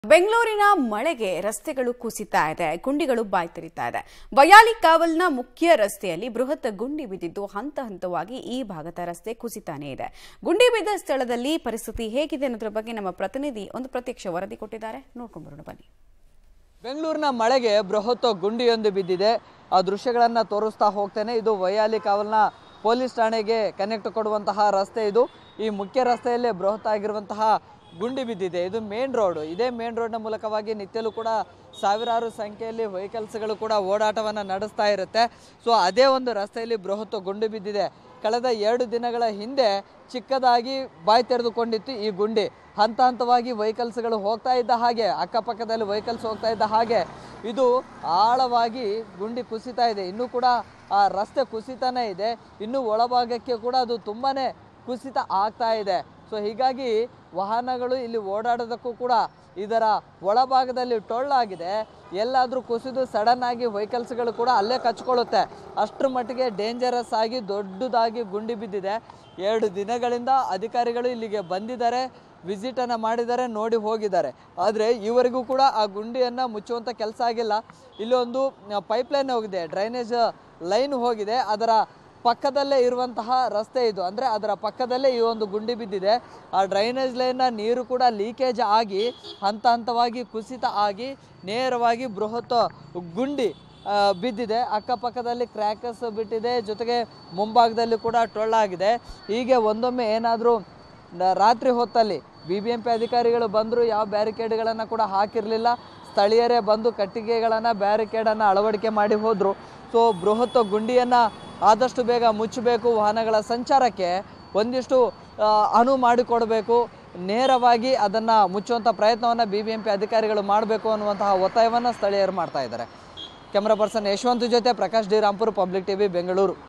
ಬೆಂಗಳೂರಿನ ಮಳೆಗೆ ರಸ್ತೆಗಳು ಕುಸಿತಾ ಇದೆ ಗುಂಡಿಗಳು ಬಾಯ್ತಿರಿತಾ ಇದೆ ಬಯಾಲಿ ಕಾವಲ್ನ ಮುಖ್ಯ ರಸ್ತೆಯಲ್ಲಿ ಬೃಹತ್ ಗುಂಡಿ ಬಿದ್ದಿದ್ದು ಹಂತ ಹಂತವಾಗಿ ಈ ಭಾಗದ ರಸ್ತೆ ಕುಸಿತಾನೇ ಇದೆ ಗುಂಡಿ ಬಿದ್ದ ಸ್ಥಳದಲ್ಲಿ ಪರಿಸ್ಥಿತಿ ಹೇಗಿದೆ ಅನ್ನೋದ್ರ ಬಗ್ಗೆ ನಮ್ಮ ಪ್ರತಿನಿಧಿ ಒಂದು ಪ್ರತ್ಯಕ್ಷ ವರದಿ ಕೊಟ್ಟಿದ್ದಾರೆ ನೋಡ್ಕೊಂಡು ಬರೋಣ ಬನ್ನಿ ಬೆಂಗಳೂರಿನ ಮಳೆಗೆ ಬೃಹತ್ ಗುಂಡಿಯೊಂದು ಬಿದ್ದಿದೆ ಆ ದೃಶ್ಯಗಳನ್ನು ತೋರಿಸ್ತಾ ಹೋಗ್ತೇನೆ ಇದು ವೈಯಾಲಿ ಕಾವಲ್ನ ಪೊಲೀಸ್ ಠಾಣೆಗೆ ಕನೆಕ್ಟ್ ಕೊಡುವಂತಹ ರಸ್ತೆ ಇದು ಈ ಮುಖ್ಯ ರಸ್ತೆಯಲ್ಲೇ ಬೃಹತ್ ಆಗಿರುವಂತಹ ಗುಂಡಿ ಬಿದ್ದಿದೆ ಇದು ಮೇನ್ ರೋಡ್ ಇದೇ ಮೇನ್ ರೋಡ್ನ ಮೂಲಕವಾಗಿ ನಿತ್ಯಲೂ ಕೂಡ ಸಾವಿರಾರು ಸಂಖ್ಯೆಯಲ್ಲಿ ವೆಹಿಕಲ್ಸ್ಗಳು ಕೂಡ ಓಡಾಟವನ್ನು ನಡೆಸ್ತಾ ಇರುತ್ತೆ ಸೊ ಅದೇ ಒಂದು ರಸ್ತೆಯಲ್ಲಿ ಬೃಹತ್ ಗುಂಡಿ ಬಿದ್ದಿದೆ ಕಳೆದ ಎರಡು ದಿನಗಳ ಹಿಂದೆ ಚಿಕ್ಕದಾಗಿ ಬಾಯಿ ತೆರೆದುಕೊಂಡಿತ್ತು ಈ ಗುಂಡಿ ಹಂತ ಹಂತವಾಗಿ ವೆಹಿಕಲ್ಸ್ಗಳು ಹೋಗ್ತಾ ಇದ್ದ ಹಾಗೆ ಅಕ್ಕಪಕ್ಕದಲ್ಲಿ ವೆಹಿಕಲ್ಸ್ ಹೋಗ್ತಾ ಇದ್ದ ಹಾಗೆ ಇದು ಆಳವಾಗಿ ಗುಂಡಿ ಕುಸಿತಾ ಇದೆ ಇನ್ನೂ ಕೂಡ ಆ ರಸ್ತೆ ಕುಸಿತಾನೇ ಇದೆ ಇನ್ನು ಒಳಭಾಗಕ್ಕೆ ಕೂಡ ಅದು ತುಂಬಾನೇ ಕುಸಿತ ಆಗ್ತಾ ಇದೆ ಸೊ ಹೀಗಾಗಿ ವಾಹನಗಳು ಇಲ್ಲಿ ಓಡಾಡೋದಕ್ಕೂ ಕೂಡ ಇದರ ಒಳಭಾಗದಲ್ಲಿ ಟೊಳ್ಳಾಗಿದೆ ಎಲ್ಲಾದರೂ ಕುಸಿದು ಸಡನ್ ಆಗಿ ವೆಹಿಕಲ್ಸ್ಗಳು ಕೂಡ ಅಲ್ಲೇ ಕಚ್ಕೊಳ್ಳುತ್ತೆ ಅಷ್ಟರ ಮಟ್ಟಿಗೆ ಡೇಂಜರಸ್ ಆಗಿ ದೊಡ್ಡದಾಗಿ ಗುಂಡಿ ಬಿದ್ದಿದೆ ಎರಡು ದಿನಗಳಿಂದ ಅಧಿಕಾರಿಗಳು ಇಲ್ಲಿಗೆ ಬಂದಿದ್ದಾರೆ ವಿಸಿಟನ್ನು ಮಾಡಿದ್ದಾರೆ ನೋಡಿ ಹೋಗಿದ್ದಾರೆ ಆದರೆ ಇವರಿಗೂ ಕೂಡ ಆ ಗುಂಡಿಯನ್ನು ಮುಚ್ಚುವಂಥ ಕೆಲಸ ಆಗಿಲ್ಲ ಇಲ್ಲಿ ಒಂದು ಪೈಪ್ಲೈನ್ ಹೋಗಿದೆ ಡ್ರೈನೇಜ್ ಲೈನ್ ಹೋಗಿದೆ ಅದರ ಪಕ್ಕದಲ್ಲೇ ಇರುವಂತಹ ರಸ್ತೆ ಇದು ಅಂದರೆ ಅದರ ಪಕ್ಕದಲ್ಲೇ ಈ ಒಂದು ಗುಂಡಿ ಬಿದ್ದಿದೆ ಆ ಡ್ರೈನೇಜ್ ಲೈನ್ನ ನೀರು ಕೂಡ ಲೀಕೇಜ್ ಆಗಿ ಹಂತ ಹಂತವಾಗಿ ಕುಸಿತ ಆಗಿ ನೇರವಾಗಿ ಬೃಹತ್ ಗುಂಡಿ ಆ, ಬಿದ್ದಿದೆ ಅಕ್ಕಪಕ್ಕದಲ್ಲಿ ಕ್ರ್ಯಾಕಸ್ ಬಿಟ್ಟಿದೆ ಜೊತೆಗೆ ಮುಂಭಾಗದಲ್ಲಿ ಕೂಡ ಟೊಳ್ಳಾಗಿದೆ ಹೀಗೆ ಒಂದೊಮ್ಮೆ ಏನಾದರೂ ರಾತ್ರಿ ಹೊತ್ತಲ್ಲಿ ಬಿ ಬಿ ಎಂ ಪಿ ಅಧಿಕಾರಿಗಳು ಬಂದರು ಯಾವ ಬ್ಯಾರಿಕೇಡ್ಗಳನ್ನು ಕೂಡ ಹಾಕಿರಲಿಲ್ಲ ಸ್ಥಳೀಯರೇ ಬಂದು ಕಟ್ಟಿಗೆಗಳನ್ನು ಬ್ಯಾರಿಕೇಡನ್ನು ಅಳವಡಿಕೆ ಮಾಡಿ ಹೋದರು ಸೊ ಬೃಹತ್ ಗುಂಡಿಯನ್ನು ಆದಷ್ಟು ಬೇಗ ಮುಚ್ಚಬೇಕು ವಾಹನಗಳ ಸಂಚಾರಕ್ಕೆ ಒಂದಿಷ್ಟು ಆ, ಅನುವು ಮಾಡಿಕೊಡಬೇಕು ನೇರವಾಗಿ ಅದನ್ನು ಮುಚ್ಚುವಂಥ ಪ್ರಯತ್ನವನ್ನು ಬಿ ಬಿ ಎಂ ಪಿ ಅಧಿಕಾರಿಗಳು ಮಾಡಬೇಕು ಅನ್ನುವಂತಹ ಒತ್ತಾಯವನ್ನು ಸ್ಥಳೀಯರು ಮಾಡ್ತಾ ಇದ್ದಾರೆ ಕ್ಯಾಮ್ರಾ ಪರ್ಸನ್ ಯಶವಂತ್ ಜೊತೆ Prakash D Rampur Public TV Bengaluru